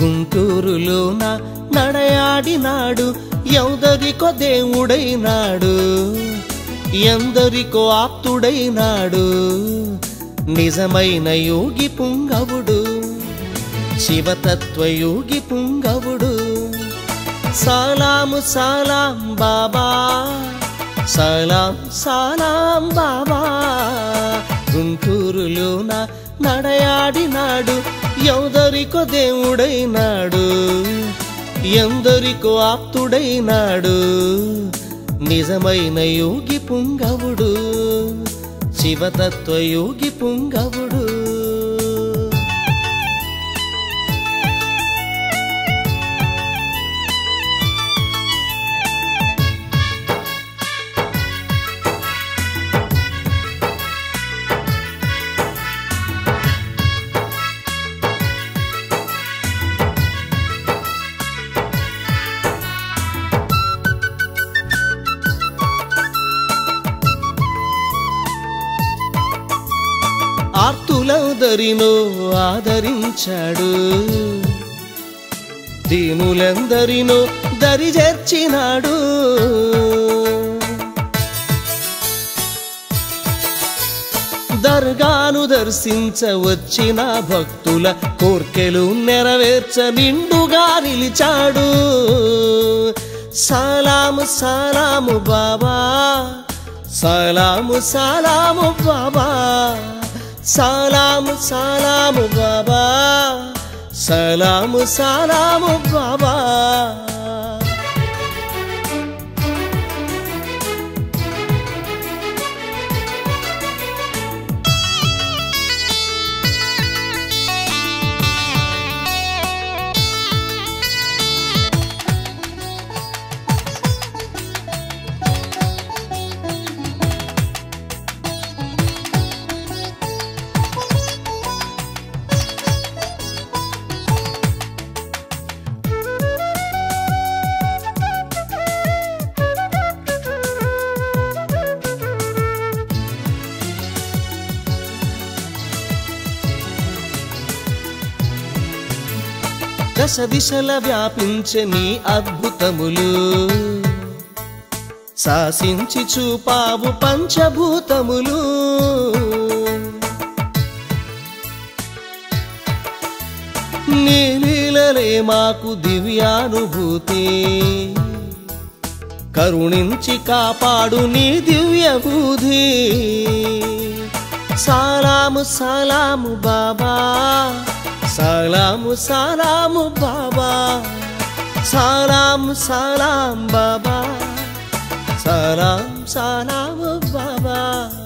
గుంటూరులోన నడయాడినాడు ఎందరికో దేవుడైనాడు ఎందరికో ఆప్తుడైనాడు నిజమైన యోగి పుంగవుడు శివతత్వయోగి పుంగవుడు సలాము సలాం బాబా సలాం సలాం బాబా గుంటూరులోన నడయాడినాడు ఎందరికో దేవుడైనాడు ఎందరికో ఆప్తుడైనాడు నిజమైన యోగి పుంగవుడు శివతత్వ యోగి పుంగవుడు ఆర్తులందరినో ఆదరించాడు దీనులందరినో దరి చేర్చినాడు దర్గాను దర్శించ వచ్చిన భక్తుల కోర్కెలు నెరవేర్చ నిండుగా నిలిచాడు సలాము సలాము బాబా సలాము సలాము బాబా సలాము సలాము బాబా సలాము సలాము బాబా దశ దిశల వ్యాపించే నీ అద్భుతములు శాసించి చూపావు పంచభూతములు నీ లీలలే మాకు దివ్యానుభూతి కరుణించి కాపాడు నీ దివ్య బుధి సలాము సలాము బాబా సలాము సలాము బాబా సలాము సలాం బాబా సలాం సలాము బాబా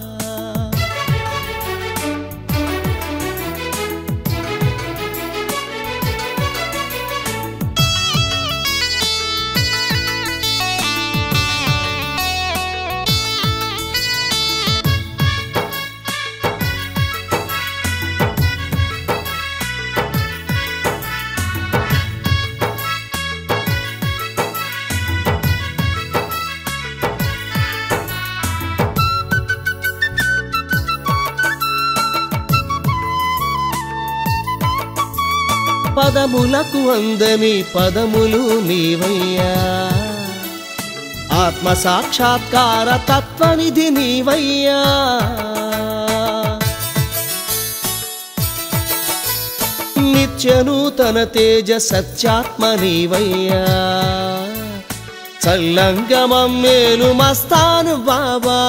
పదములకు అందని పదములు నీవయ్యా ఆత్మ సాక్షాత్కార తత్వనిధి నీవయ్యా నిత్యనూతన తేజ సత్యాత్మ నీవయ్యా చల్లంగమం మేలు మస్తాను బాబా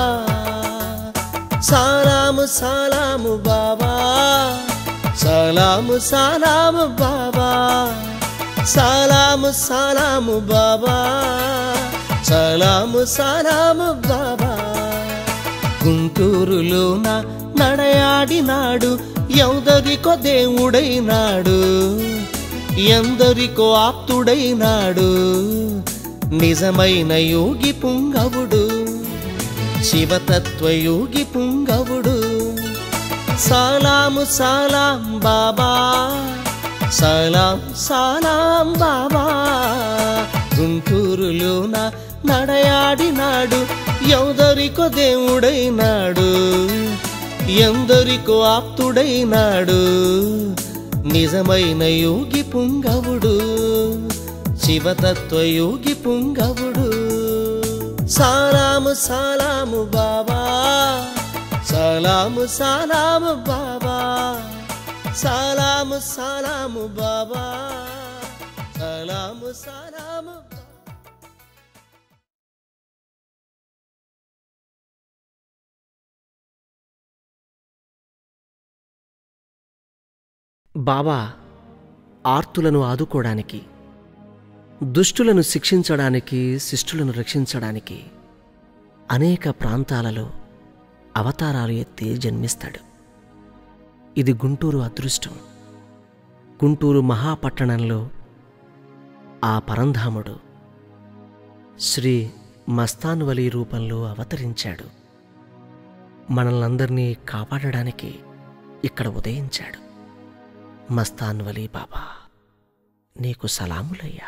సలాము సలాము బాబా సలాము సలాము బాబా సలాము సలాము బాబా సలాము సలాము బాబా గుంటూరులోన నడయాడినాడు ఎందరికో దేవుడైనాడు ఎందరికో ఆప్తుడైనాడు నిజమైన యోగి పుంగవుడు శివతత్వయోగి పుంగవుడు సలాము సలాం బాబా సలాం సలాం బాబా గుంటూరులోన నడయాడినాడు ఎందరికో దేవుడైనాడు ఎందరికో ఆప్తుడైనాడు నిజమైన యోగి పుంగవుడు శివతత్వ యోగి పుంగవుడు సాలాము సాలాము బాబా సలాము సలాము బాబా సలాము సలాము బాబా సలాము సలాము బాబా బాబా ఆర్తులను ఆదుకోవడానికి దుష్టులను శిక్షించడానికి శిష్టులను రక్షించడానికి అనేక ప్రాంతాలలో అవతారాలు ఎత్తి జన్మిస్తాడు ఇది గుంటూరు అదృష్టం గుంటూరు మహాపట్టణంలో ఆ పరంధాముడు శ్రీ మస్తాన్వలి రూపంలో అవతరించాడు మనల్నందరినీ కాపాడడానికి ఇక్కడ ఉదయించాడు మస్తాన్ వలీ బాబా నీకు సలాములయ్యా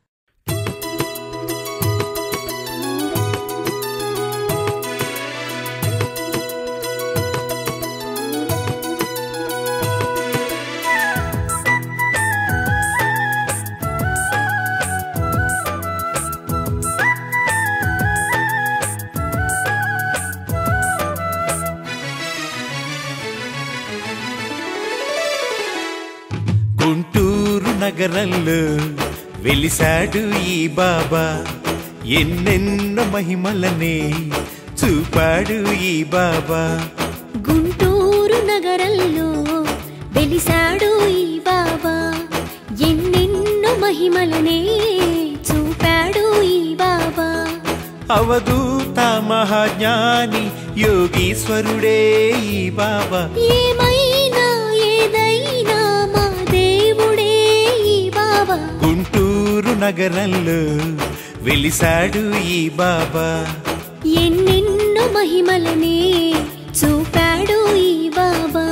గుంటూరు నగరంలో వెలిసాడు ఈ బాబా ఎన్నెన్నో మహిమలనే చూపాడు ఈ బాబా గుంటూరు నగరంలో వెలిసాడు ఈ బాబా ఎన్నెన్నో మహిమలనే చూపాడు ఈ బాబా అవధూత మహాజ్ఞాని యోగీశ్వరుడే ఈ బాబా ఏమైనా ఏదైనా మా దేవుడే ఈ బాబా గుంటూరు నగరంలో వెలిసాడు ఈ బాబా ఎన్నెన్నో మహిమలనే చూపాడు ఈ బాబా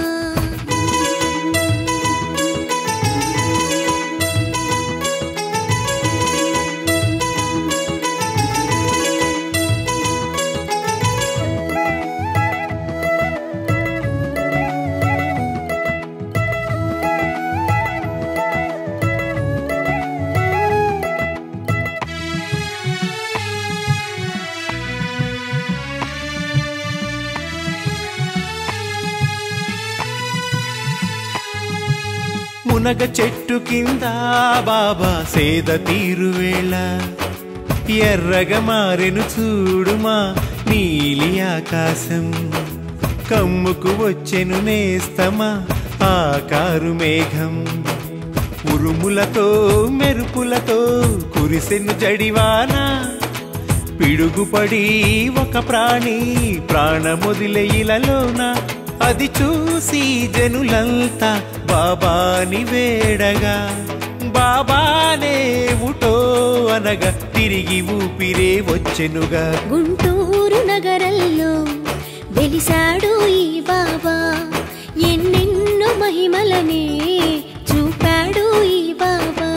మునగ చెట్టు కింద బాబా సేద తీరువేళ ఎర్రగా మారెను చూడుమా నీలి ఆకాశం కమ్ముకు వచ్చెను నేస్తమా ఆకారు మేఘం ఉరుములతో మెరుపులతో కురిసెను జడివానా పిడుగుపడి ఒక ప్రాణి ప్రాణమొదిలే ఇలలోన అది చూసి జనులంతా బాబాని వేడగా బాబానే ఉటో అనగా తిరిగి ఊపిరే వచ్చెనుగా గుంటూరు నగరంలో వెలిసాడు ఈ బాబా ఎన్నెన్నో మహిమలనే చూపాడు ఈ బాబా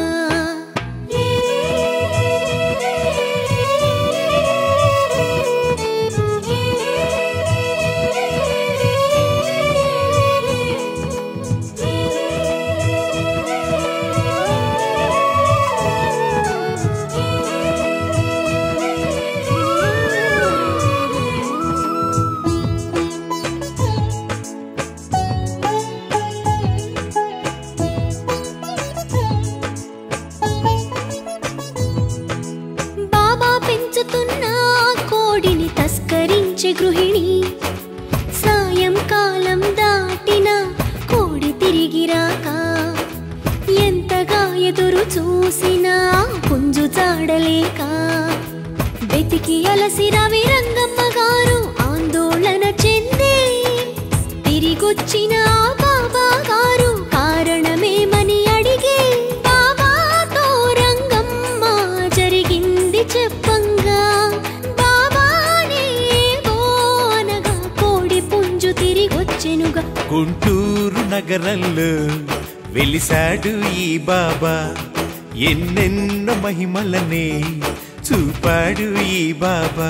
బాబా పెంచుతున్న కోడిని తస్కరించే గృహిణి సాయంకాలం దాటిన కోడి తిరిగి రాక ఎంతగా ఎదురు చూసినా పుంజు చాడలేక వెతికి అలసి రవి రంగమ్మ గారు ఆందోళన చెందే తిరిగొచ్చిన ఆ బాబా గారు కారణమేమని అడిగే బాబాతో రంగమ్మ జరిగింది చెప్పంగా బాబానే ఓ అనగా కోడి పుంజు తిరిగొచ్చెనుగా గుంటూరు నగరంలో వెలిసాడు ఈ బాబా ఎన్నెన్నో మహిమలనే చూపాడు ఈ బాబా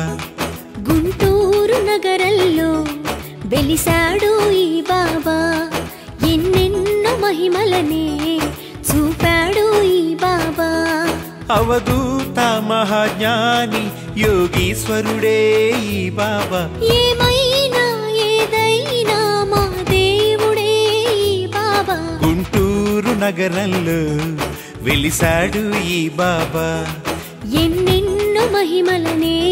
గుంటూరు నగరంలో వెలిసాడు ఈ బాబా ఎన్నెన్నో మహిమలనే చూపాడు ఈ బాబా అవధూత మహాజ్ఞాని యోగీశ్వరుడే ఈ బాబా ఏమైనా ఏదైనా మా దేవుడే ఈ బాబా గుంటూరు నగరంలో వెలిసాడు ఈ బాబా ఎన్నెన్నో మహిమలనే